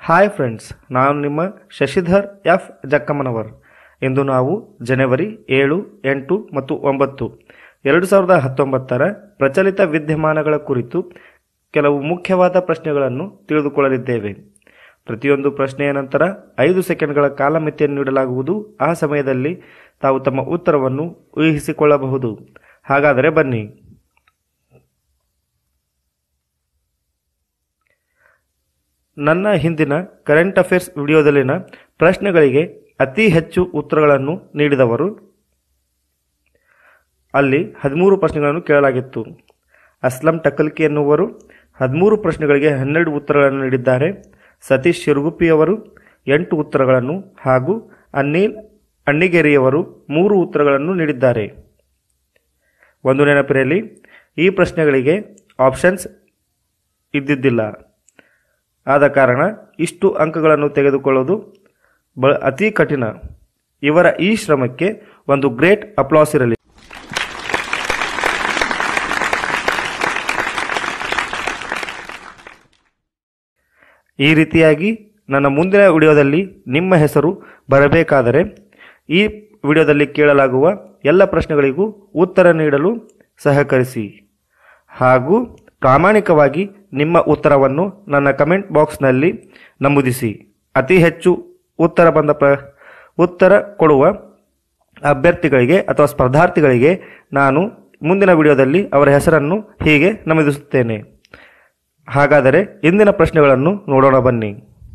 hi friends ನಾನು ನಿಮ್ಮ Shashidhar F ಜಕ್ಕಮ್ಮನವರ್ ಇಂದು ನಾವು ಜನವರಿ ಏಳು ಎಂಟು ಮತ್ತು ಒಂಬತ್ತು ಎರಡು ಸಾವಿರದ ಹತ್ತೊಂಬತ್ತರ ಪ್ರಚಲಿತ ವಿದ್ಯಮಾನಗಳ ಕುರಿತು ಕೆಲವು ಮುಖ್ಯವಾದ ಪ್ರಶ್ನೆಗಳನ್ನು ತಿಳಿದುಕೊಳ್ಳಲಿದ್ದೇವೆ ಪ್ರತಿಯೊಂದು ಪ್ರಶ್ನೆಯ ನಂತರ ಐದು ಸೆಕೆಂಡ್ಗಳ ಕಾಲಮಿತಿಯನ್ನು ನೀಡಲಾಗುವುದು ಆ ಸಮಯದಲ್ಲಿ ತಾವು ತಮ್ಮ ಉತ್ತರವನ್ನು ಊಹಿಸಿಕೊಳ್ಳಬಹುದು ಹಾಗಾದರೆ ಬನ್ನಿ ನನ್ನ ಹಿಂದಿನ ಕರೆಂಟ್ ಅಫೇರ್ಸ್ ವಿಡಿಯೋದಲ್ಲಿನ ಪ್ರಶ್ನೆಗಳಿಗೆ ಅತಿ ಹೆಚ್ಚು ಉತ್ತರಗಳನ್ನು ನೀಡಿದವರು ಅಲ್ಲಿ ಹದಿಮೂರು ಪ್ರಶ್ನೆಗಳನ್ನು ಕೇಳಲಾಗಿತ್ತು ಅಸ್ಲಂ ಟಕಲ್ಕಿ ಎನ್ನುವರು ಹದಿಮೂರು ಪ್ರಶ್ನೆಗಳಿಗೆ ಹನ್ನೆರಡು ಉತ್ತರಗಳನ್ನು ನೀಡಿದ್ದಾರೆ ಸತೀಶ್ ಶಿರುಗುಪ್ಪಿಯವರು ಎಂಟು ಉತ್ತರಗಳನ್ನು ಹಾಗೂ ಅನಿಲ್ ಅಣ್ಣಿಗೇರಿಯವರು ಮೂರು ಉತ್ತರಗಳನ್ನು ನೀಡಿದ್ದಾರೆ ಒಂದು ನೆನಪಿರಲಿ ಈ ಪ್ರಶ್ನೆಗಳಿಗೆ ಆಪ್ಷನ್ಸ್ ಇದ್ದಿದ್ದಿಲ್ಲ ಆದ ಕಾರಣ ಇಷ್ಟು ಅಂಕಗಳನ್ನು ತೆಗೆದುಕೊಳ್ಳೋದು ಬ ಅತಿ ಕಠಿಣ ಇವರ ಈ ಶ್ರಮಕ್ಕೆ ಒಂದು ಗ್ರೇಟ್ ಅಪ್ಲಾಸ್ ಇರಲಿ ಈ ರೀತಿಯಾಗಿ ನನ್ನ ಮುಂದಿನ ವಿಡಿಯೋದಲ್ಲಿ ನಿಮ್ಮ ಹೆಸರು ಬರಬೇಕಾದರೆ ಈ ವಿಡಿಯೋದಲ್ಲಿ ಕೇಳಲಾಗುವ ಎಲ್ಲ ಪ್ರಶ್ನೆಗಳಿಗೂ ಉತ್ತರ ನೀಡಲು ಸಹಕರಿಸಿ ಹಾಗೂ ಪ್ರಾಮಾಣಿಕವಾಗಿ ನಿಮ್ಮ ಉತ್ತರವನ್ನು ನನ್ನ ಕಮೆಂಟ್ ಬಾಕ್ಸ್ನಲ್ಲಿ ನಮೂದಿಸಿ ಅತಿ ಹೆಚ್ಚು ಉತ್ತರ ಬಂದ ಪ್ರ ಉತ್ತರ ಕೊಡುವ ಅಭ್ಯರ್ಥಿಗಳಿಗೆ ಅಥವಾ ಸ್ಪರ್ಧಾರ್ಥಿಗಳಿಗೆ ನಾನು ಮುಂದಿನ ವಿಡಿಯೋದಲ್ಲಿ ಅವರ ಹೆಸರನ್ನು ಹೀಗೆ ನಮೂದಿಸುತ್ತೇನೆ ಹಾಗಾದರೆ ಇಂದಿನ ಪ್ರಶ್ನೆಗಳನ್ನು ನೋಡೋಣ ಬನ್ನಿ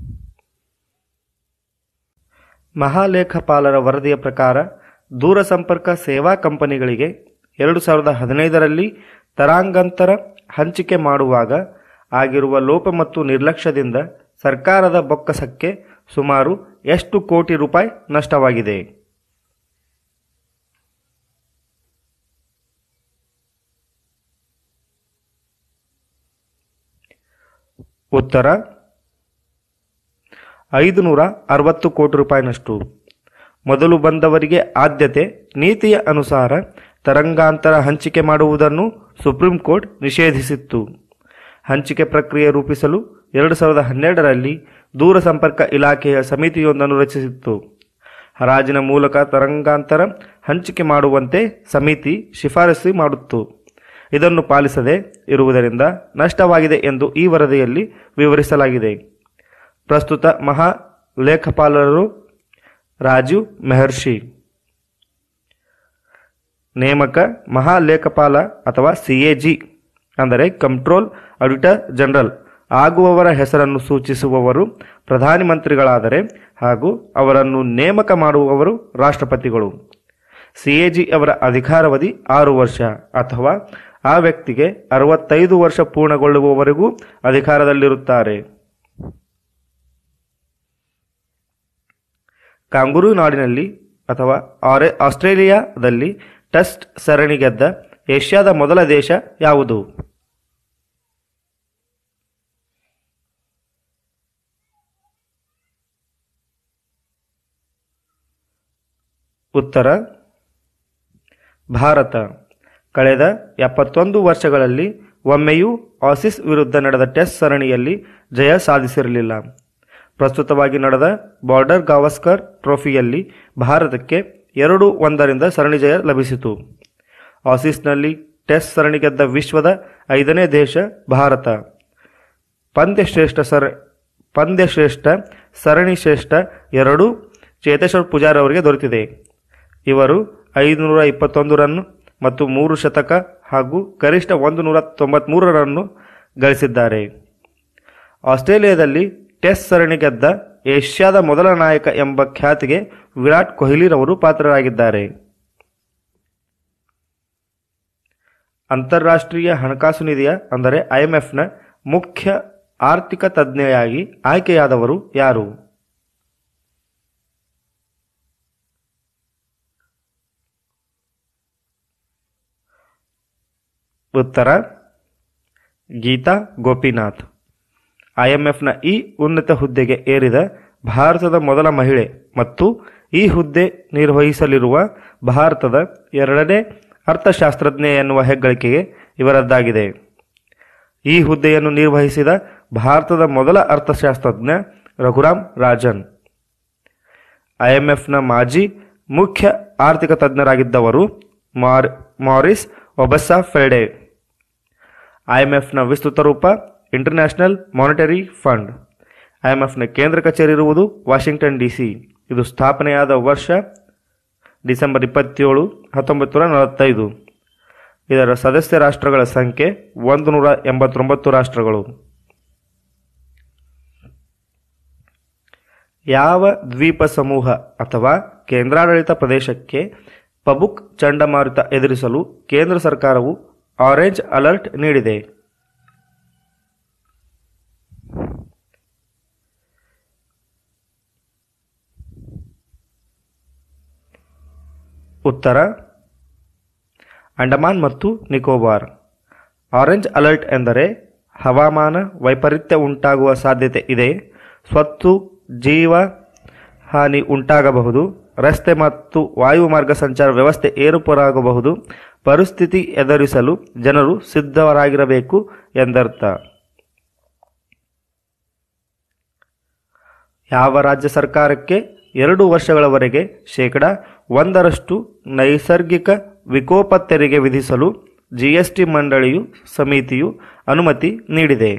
ಮಹಾಲೇಖಪಾಲರ ವರದಿಯ ಪ್ರಕಾರ ದೂರಸಂಪರ್ಕ ಸೇವಾ ಕಂಪನಿಗಳಿಗೆ ಎರಡು ಸಾವಿರದ ಹದಿನೈದರಲ್ಲಿ ತರಾಂಗಂತರ ಹಂಚಿಕೆ ಮಾಡುವಾಗ ಆಗಿರುವ ಲೋಪ ಮತ್ತು ನಿರ್ಲಕ್ಷ್ಯದಿಂದ ಸರ್ಕಾರದ ಬೊಕ್ಕಸಕ್ಕೆ ಸುಮಾರು ಎಷ್ಟು ಕೋಟಿ ರೂಪಾಯಿ ನಷ್ಟವಾಗಿದೆ ಉತ್ತರ ಐದು ನೂರ ಅರವತ್ತು ಕೋಟಿ ರೂಪಾಯಿನಷ್ಟು ಮೊದಲು ಬಂದವರಿಗೆ ಆದ್ಯತೆ ನೀತಿಯ ಅನುಸಾರ ತರಂಗಾಂತರ ಹಂಚಿಕೆ ಮಾಡುವುದನ್ನು ಸುಪ್ರೀಂ ಕೋರ್ಟ್ ನಿಷೇಧಿಸಿತ್ತು ಹಂಚಿಕೆ ಪ್ರಕ್ರಿಯೆ ರೂಪಿಸಲು ಎರಡು ಸಾವಿರದ ಹನ್ನೆರಡರಲ್ಲಿ ದೂರಸಂಪರ್ಕ ಇಲಾಖೆಯ ಸಮಿತಿಯೊಂದನ್ನು ರಚಿಸಿತ್ತು ಹರಾಜಿನ ಮೂಲಕ ತರಂಗಾಂತರ ಹಂಚಿಕೆ ಮಾಡುವಂತೆ ಸಮಿತಿ ಶಿಫಾರಸು ಮಾಡಿತ್ತು ಇದನ್ನು ಪಾಲಿಸದೆ ಇರುವುದರಿಂದ ನಷ್ಟವಾಗಿದೆ ಎಂದು ಈ ವರದಿಯಲ್ಲಿ ವಿವರಿಸಲಾಗಿದೆ ಪ್ರಸ್ತುತ ಮಹಾ ಲೇಖಪಾಲರು ರಾಜೀವ್ ಮೆಹರ್ಷಿ ನೇಮಕ ಮಹಾಲೇಖಪಾಲ ಅಥವಾ ಸಿಎಜಿ ಅಂದರೆ ಕಂಟ್ರೋಲ್ ಆಡಿಟರ್ ಜನರಲ್ ಆಗುವವರ ಹೆಸರನ್ನು ಸೂಚಿಸುವವರು ಪ್ರಧಾನಮಂತ್ರಿಗಳಾದರೆ ಹಾಗೂ ಅವರನ್ನು ನೇಮಕ ಮಾಡುವವರು ರಾಷ್ಟ್ರಪತಿಗಳು ಸಿಎಜಿ ಅವರ ಅಧಿಕಾರಾವಧಿ ಆರು ವರ್ಷ ಅಥವಾ ಆ ವ್ಯಕ್ತಿಗೆ ಅರವತ್ತೈದು ವರ್ಷ ಪೂರ್ಣಗೊಳ್ಳುವವರೆಗೂ ಅಧಿಕಾರದಲ್ಲಿರುತ್ತಾರೆ ಕಾಂಗೂರು ನಾಡಿನಲ್ಲಿ ಅಥವಾ ಆರೆ ಆಸ್ಟ್ರೇಲಿಯಾದಲ್ಲಿ ಟೆಸ್ಟ್ ಸರಣಿ ಗೆದ್ದ ಏಷ್ಯಾದ ಮೊದಲ ದೇಶ ಯಾವುದು ಉತ್ತರ ಭಾರತ ಕಳೆದ ಎಪ್ಪತ್ತೊಂದು ವರ್ಷಗಳಲ್ಲಿ ಒಮ್ಮೆಯೂ ಆಸಿಸ್ ವಿರುದ್ಧ ನಡೆದ ಟೆಸ್ಟ್ ಸರಣಿಯಲ್ಲಿ ಜಯ ಸಾಧಿಸಿರಲಿಲ್ಲ ಪ್ರಸ್ತುತವಾಗಿ ನಡೆದ ಬಾರ್ಡರ್ ಗವಾಸ್ಕರ್ ಟ್ರೋಫಿಯಲ್ಲಿ ಭಾರತಕ್ಕೆ ಎರಡು ಒಂದರಿಂದ ಸರಣಿ ಜಯ ಲಭಿಸಿತು ಆಸೀಸ್ನಲ್ಲಿ ಟೆಸ್ಟ್ ಸರಣಿ ಗೆದ್ದ ವಿಶ್ವದ ಐದನೇ ದೇಶ ಭಾರತ ಪಂದ್ಯಶ್ರೇಷ್ಠ ಸರ ಪಂದ್ಯಶ್ರೇಷ್ಠ ಸರಣಿ ಶ್ರೇಷ್ಠ ಎರಡೂ ಚೇತೇಶ್ವರ್ ಪೂಜಾರ್ ಅವರಿಗೆ ದೊರೆತಿದೆ ಇವರು ಐದುನೂರ ಇಪ್ಪತ್ತೊಂದು ರನ್ ಮತ್ತು ಮೂರು ಶತಕ ಹಾಗೂ ಗರಿಷ್ಠ ಒಂದು ನೂರ ತೊಂಬತ್ಮೂರು ರನ್ನು ಗಳಿಸಿದ್ದಾರೆ ಆಸ್ಟ್ರೇಲಿಯಾದಲ್ಲಿ ಟೆಸ್ಟ್ ಸರಣಿ ಗೆದ್ದ ಏಷ್ಯಾದ ಮೊದಲ ನಾಯಕ ಎಂಬ ಖ್ಯಾತಿಗೆ ವಿರಾಟ್ ಕೊಹ್ಲಿರವರು ಪಾತ್ರರಾಗಿದ್ದಾರೆ ಅಂತಾರಾಷ್ಟ್ರೀಯ ಹಣಕಾಸು ನಿಧಿಯ ಅಂದರೆ ಐಎಂಎಫ್ನ ಮುಖ್ಯ ಆರ್ಥಿಕ ತಜ್ಞೆಯಾಗಿ ಆಯ್ಕೆಯಾದವರು ಯಾರು ಉತ್ತರ ಗೀತಾ ಗೋಪಿನಾಥ್ ಐಎಂಎಫ್ನ ಈ ಉನ್ನತ ಹುದ್ದೆಗೆ ಏರಿದ ಭಾರತದ ಮೊದಲ ಮಹಿಳೆ ಮತ್ತು ಈ ಹುದ್ದೆ ನಿರ್ವಹಿಸಲಿರುವ ಭಾರತದ ಎರಡನೇ ಅರ್ಥಶಾಸ್ತ್ರಜ್ಞೆ ಎನ್ನುವ ಹೆಗ್ಗಳಿಕೆಗೆ ಇವರದ್ದಾಗಿದೆ ಈ ಹುದ್ದೆಯನ್ನು ನಿರ್ವಹಿಸಿದ ಭಾರತದ ಮೊದಲ ಅರ್ಥಶಾಸ್ತ್ರಜ್ಞ ರಘುರಾಮ್ ರಾಜನ್ ಐಎಂಎಫ್ನ ಮಾಜಿ ಮುಖ್ಯ ಆರ್ಥಿಕ ತಜ್ಞರಾಗಿದ್ದವರು ಮಾರ್ ಮಾರಿಸ್ ಒಬಸ್ಸಾ ಫೆಡೆ ಐಎಂಎಫ್ನ ವಿಸ್ತೃತ ರೂಪ ಇಂಟರ್ನ್ಯಾಷನಲ್ ಮಾನಿಟರಿ ಫಂಡ್ ಐಎಂಎಫ್ನ ಕೇಂದ್ರ ಕಚೇರಿ ಇರುವುದು ವಾಷಿಂಗ್ಟನ್ ಡಿಸಿ ಇದು ಸ್ಥಾಪನೆಯಾದ ವರ್ಷ ಡಿಸೆಂಬರ್ ಇಪ್ಪತ್ತೇಳು ಹತ್ತೊಂಬತ್ತು ನೂರ ನಲವತ್ತೈದು ಇದರ ಸದಸ್ಯ ರಾಷ್ಟ್ರಗಳ ಸಂಖ್ಯೆ ಒಂದು ನೂರ ಎಂಬತ್ತೊಂಬತ್ತು ರಾಷ್ಟ್ರಗಳು ಯಾವ ದ್ವೀಪ ಸಮೂಹ ಅಥವಾ ಕೇಂದ್ರಾಡಳಿತ ಪ್ರದೇಶಕ್ಕೆ ಪಬುಕ್ ಚಂಡಮಾರುತ ಎದುರಿಸಲು ಕೇಂದ್ರ ಸರ್ಕಾರವು ಆರೆಂಜ್ ಅಲರ್ಟ್ ನೀಡಿದೆ ಉತ್ತರ ಅಂಡಮಾನ್ ಮತ್ತು ನಿಕೋಬಾರ್ ಆರೆಂಜ್ ಅಲರ್ಟ್ ಎಂದರೆ ಹವಾಮಾನ ವೈಪರೀತ್ಯ ಉಂಟಾಗುವ ಸಾಧ್ಯತೆ ಇದೆ ಸ್ವತ್ತು ಜೀವ ಹಾನಿ ಉಂಟಾಗಬಹುದು ರಸ್ತೆ ಮತ್ತು ವಾಯುಮಾರ್ಗ ಸಂಚಾರ ವ್ಯವಸ್ಥೆ ಏರುಪೇರಾಗಬಹುದು ಪರಿಸ್ಥಿತಿ ಎದುರಿಸಲು ಜನರು ಸಿದ್ಧರಾಗಿರಬೇಕು ಎಂದರ್ಥ ಯಾವ ರಾಜ್ಯ ಸರ್ಕಾರಕ್ಕೆ ಎರಡು ವರ್ಷಗಳವರೆಗೆ ಶೇಕಡ ಒಂದರಷ್ಟು ನೈಸರ್ಗಿಕ ವಿಕೋಪ ತೆರಿಗೆ ವಿಧಿಸಲು ಜಿಎಸ್ಟಿ ಮಂಡಳಿಯು ಸಮಿತಿಯು ಅನುಮತಿ ನೀಡಿದೆ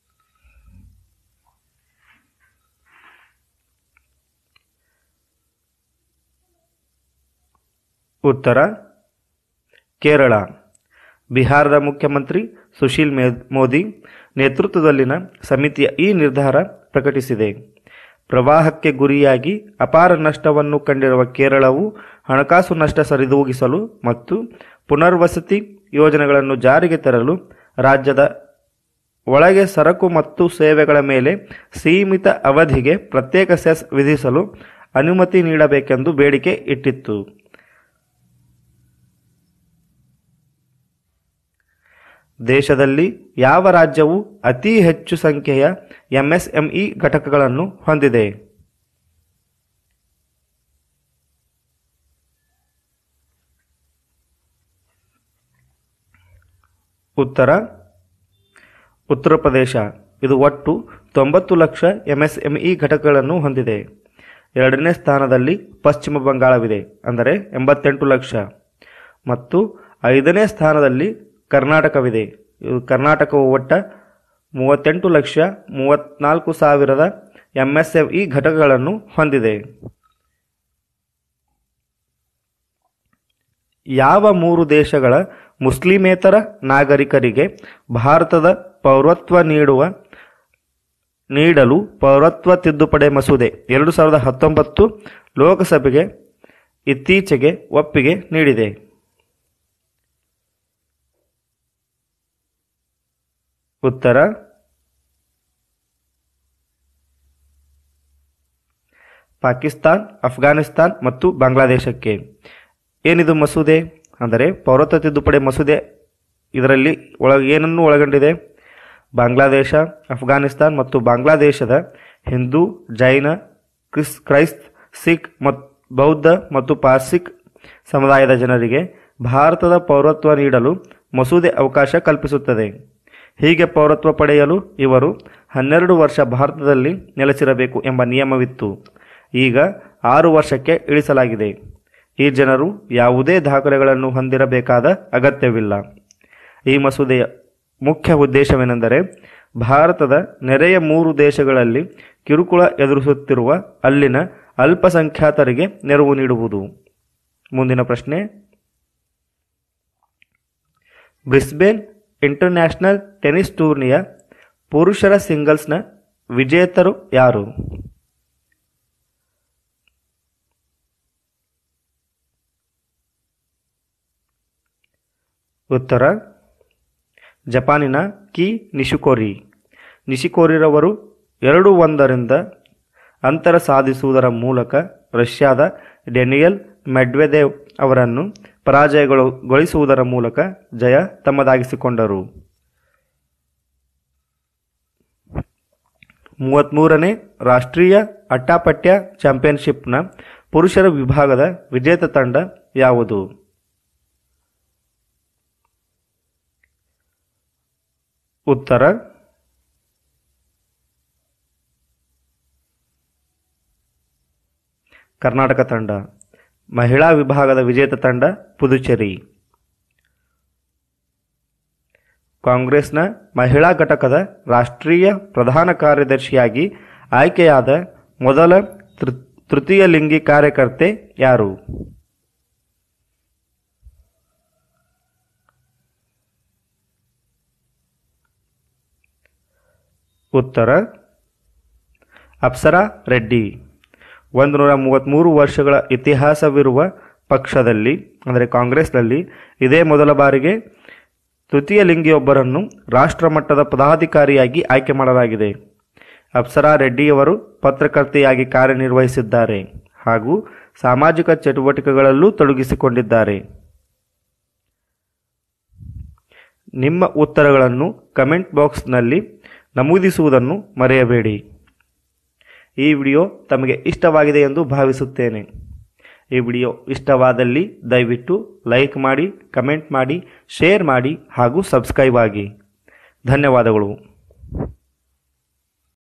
ಉತ್ತರ ಕೇರಳ ಬಿಹಾರದ ಮುಖ್ಯಮಂತ್ರಿ ಸುಶೀಲ್ ಮೇ ಮೋದಿ ನೇತೃತ್ವದಲ್ಲಿನ ಸಮಿತಿಯ ಈ ನಿರ್ಧಾರ ಪ್ರಕಟಿಸಿದೆ ಪ್ರವಾಹಕ್ಕೆ ಗುರಿಯಾಗಿ ಅಪಾರ ನಷ್ಟವನ್ನು ಕಂಡಿರುವ ಕೇರಳವು ಹಣಕಾಸು ನಷ್ಟ ಸರಿದೂಗಿಸಲು ಮತ್ತು ಪುನರ್ವಸತಿ ಯೋಜನೆಗಳನ್ನು ಜಾರಿಗೆ ತರಲು ರಾಜ್ಯದ ಒಳಗೆ ಸರಕು ಮತ್ತು ಸೇವೆಗಳ ಮೇಲೆ ಸೀಮಿತ ಅವಧಿಗೆ ಪ್ರತ್ಯೇಕ ಸೆಸ್ ವಿಧಿಸಲು ಅನುಮತಿ ನೀಡಬೇಕೆಂದು ಬೇಡಿಕೆ ಇಟ್ಟಿತ್ತು ದೇಶದಲ್ಲಿ ಯಾವ ರಾಜ್ಯವು ಅತಿ ಹೆಚ್ಚು ಸಂಖ್ಯೆಯ ಎಂಎಸ್ಎಂಇ ಘಟಕಗಳನ್ನು ಹೊಂದಿದೆ ಉತ್ತರ ಉತ್ತರ ಪ್ರದೇಶ ಇದು ಒಟ್ಟು ತೊಂಬತ್ತು ಲಕ್ಷ ಎಂಎಸ್ಎಂಇ ಘಟಕಗಳನ್ನು ಹೊಂದಿದೆ ಎರಡನೇ ಸ್ಥಾನದಲ್ಲಿ ಪಶ್ಚಿಮ ಬಂಗಾಳವಿದೆ ಅಂದರೆ ಎಂಬತ್ತೆಂಟು ಲಕ್ಷ ಮತ್ತು ಐದನೇ ಸ್ಥಾನದಲ್ಲಿ ಕರ್ನಾಟಕವಿದೆ ಇದು ಕರ್ನಾಟಕವು ಒಟ್ಟ ಮೂವತ್ತೆಂಟು ಲಕ್ಷ ಮೂವತ್ತ್ನಾಲ್ಕು ಸಾವಿರದ ಎಂಎಸ್ಎಂಇ ಘಟಕಗಳನ್ನು ಹೊಂದಿದೆ ಯಾವ ಮೂರು ದೇಶಗಳ ಮುಸ್ಲಿಮೇತರ ನಾಗರಿಕರಿಗೆ ಭಾರತದ ಪೌರತ್ವ ನೀಡುವ ನೀಡಲು ಪೌರತ್ವ ತಿದ್ದುಪಡಿ ಮಸೂದೆ ಎರಡು ಸಾವಿರದ ಹತ್ತೊಂಬತ್ತು ಲೋಕಸಭೆಗೆ ಇತ್ತೀಚೆಗೆ ಒಪ್ಪಿಗೆ ನೀಡಿದೆ ಉತ್ತರ ಪಾಕಿಸ್ತಾನ್ ಅಫ್ಘಾನಿಸ್ತಾನ್ ಮತ್ತು ಬಾಂಗ್ಲಾದೇಶಕ್ಕೆ ಏನಿದು ಮಸೂದೆ ಅಂದರೆ ಪೌರತ್ವ ತಿದ್ದುಪಡಿ ಮಸೂದೆ ಇದರಲ್ಲಿ ಒಳ ಏನನ್ನು ಒಳಗೊಂಡಿದೆ ಬಾಂಗ್ಲಾದೇಶ ಅಫ್ಘಾನಿಸ್ತಾನ್ ಮತ್ತು ಬಾಂಗ್ಲಾದೇಶದ ಹಿಂದೂ ಜೈನ ಕ್ರಿಸ್ ಕ್ರೈಸ್ತ್ ಸಿಖ್ ಮತ್ತು ಬೌದ್ಧ ಮತ್ತು ಪಾರ್ಸಿಕ್ ಸಮುದಾಯದ ಜನರಿಗೆ ಭಾರತದ ಪೌರತ್ವ ನೀಡಲು ಮಸೂದೆ ಅವಕಾಶ ಕಲ್ಪಿಸುತ್ತದೆ ಹೀಗೆ ಪೌರತ್ವ ಪಡೆಯಲು ಇವರು ಹನ್ನೆರಡು ವರ್ಷ ಭಾರತದಲ್ಲಿ ನೆಲೆಸಿರಬೇಕು ಎಂಬ ನಿಯಮವಿತ್ತು ಈಗ ಆರು ವರ್ಷಕ್ಕೆ ಇಳಿಸಲಾಗಿದೆ ಈ ಜನರು ಯಾವುದೇ ದಾಖಲೆಗಳನ್ನು ಹೊಂದಿರಬೇಕಾದ ಅಗತ್ಯವಿಲ್ಲ ಈ ಮಸೂದೆಯ ಮುಖ್ಯ ಉದ್ದೇಶವೇನೆಂದರೆ ಭಾರತದ ನೆರೆಯ ಮೂರು ದೇಶಗಳಲ್ಲಿ ಕಿರುಕುಳ ಎದುರಿಸುತ್ತಿರುವ ಅಲ್ಲಿನ ಅಲ್ಪಸಂಖ್ಯಾತರಿಗೆ ನೆರವು ನೀಡುವುದು ಮುಂದಿನ ಪ್ರಶ್ನೆ ಬ್ರಿಸ್ಬೇನ್ ಇಂಟರ್ನ್ಯಾಷನಲ್ ಟೆನಿಸ್ ಟೂರ್ನಿಯ ಪುರುಷರ ಸಿಂಗಲ್ಸ್ನ ವಿಜೇತರು ಯಾರು ಉತ್ತರ ಜಪಾನಿನ ಕಿ ನಿಶಿಕೋರಿ ನಿಶಿಕೋರಿರವರು ಎರಡು ಒಂದರಿಂದ ಅಂತರ ಸಾಧಿಸುವುದರ ಮೂಲಕ ರಷ್ಯಾದ ಡೆನಿಯಲ್ ಮೆಡ್ವೆದೇವ್ ಅವರನ್ನು ಪರಾಜಯಗೊಳಿಸುವುದರ ಮೂಲಕ ಜಯ ತಮ್ಮದಾಗಿಸಿಕೊಂಡರು ಮೂವತ್ತ್ಮೂರನೇ ರಾಷ್ಟ್ರೀಯ ಅಟ್ಟಾಪಟ್ಯ ಚಾಂಪಿಯನ್ಶಿಪ್ನ ಪುರುಷರ ವಿಭಾಗದ ವಿಜೇತ ತಂಡ ಯಾವುದು ಉತ್ತರ ಕರ್ನಾಟಕ ತಂಡ ಮಹಿಳಾ ವಿಭಾಗದ ವಿಜೇತ ತಂಡ ಪುದುಚೇರಿ ಕಾಂಗ್ರೆಸ್ನ ಮಹಿಳಾ ಘಟಕದ ರಾಷ್ಟ್ರೀಯ ಪ್ರಧಾನ ಕಾರ್ಯದರ್ಶಿಯಾಗಿ ಆಯ್ಕೆಯಾದ ಮೊದಲ ತೃ- ತೃತೀಯ ಲಿಂಗಿ ಕಾರ್ಯಕರ್ತೆ ಯಾರು ಉತ್ತರ ಅಪ್ಸರಾ ರೆಡ್ಡಿ ಒಂದು ನೂರ ಮೂವತ್ತ್ಮೂರು ವರ್ಷಗಳ ಇತಿಹಾಸವಿರುವ ಪಕ್ಷದಲ್ಲಿ ಅಂದರೆ ಕಾಂಗ್ರೆಸ್ನಲ್ಲಿ ಇದೇ ಮೊದಲ ಬಾರಿಗೆ ತೃತೀಯ ಲಿಂಗಿಯೊಬ್ಬರನ್ನು ರಾಷ್ಟ್ರಮಟ್ಟದ ಪದಾಧಿಕಾರಿಯಾಗಿ ಆಯ್ಕೆ ಮಾಡಲಾಗಿದೆ ಅಪ್ಸರಾ ರೆಡ್ಡಿಯವರು ಪತ್ರಕರ್ತೆಯಾಗಿ ಕಾರ್ಯನಿರ್ವಹಿಸಿದ್ದಾರೆ ಹಾಗೂ ಸಾಮಾಜಿಕ ಚಟುವಟಿಕೆಗಳಲ್ಲೂ ತೊಡಗಿಸಿಕೊಂಡಿದ್ದಾರೆ ನಿಮ್ಮ ಉತ್ತರಗಳನ್ನು ಕಮೆಂಟ್ ಬಾಕ್ಸ್ನಲ್ಲಿ ನಮೂದಿಸುವುದನ್ನು ಮರೆಯಬೇಡಿ ಈ ವಿಡಿಯೋ ತಮಗೆ ಇಷ್ಟವಾಗಿದೆ ಎಂದು ಭಾವಿಸುತ್ತೇನೆ ಈ ವಿಡಿಯೋ ಇಷ್ಟವಾದಲ್ಲಿ ದಯವಿಟ್ಟು ಲೈಕ್ ಮಾಡಿ ಕಮೆಂಟ್ ಮಾಡಿ ಶೇರ್ ಮಾಡಿ ಹಾಗೂ ಸಬ್ಸ್ಕ್ರೈಬ್ ಆಗಿ ಧನ್ಯವಾದಗಳು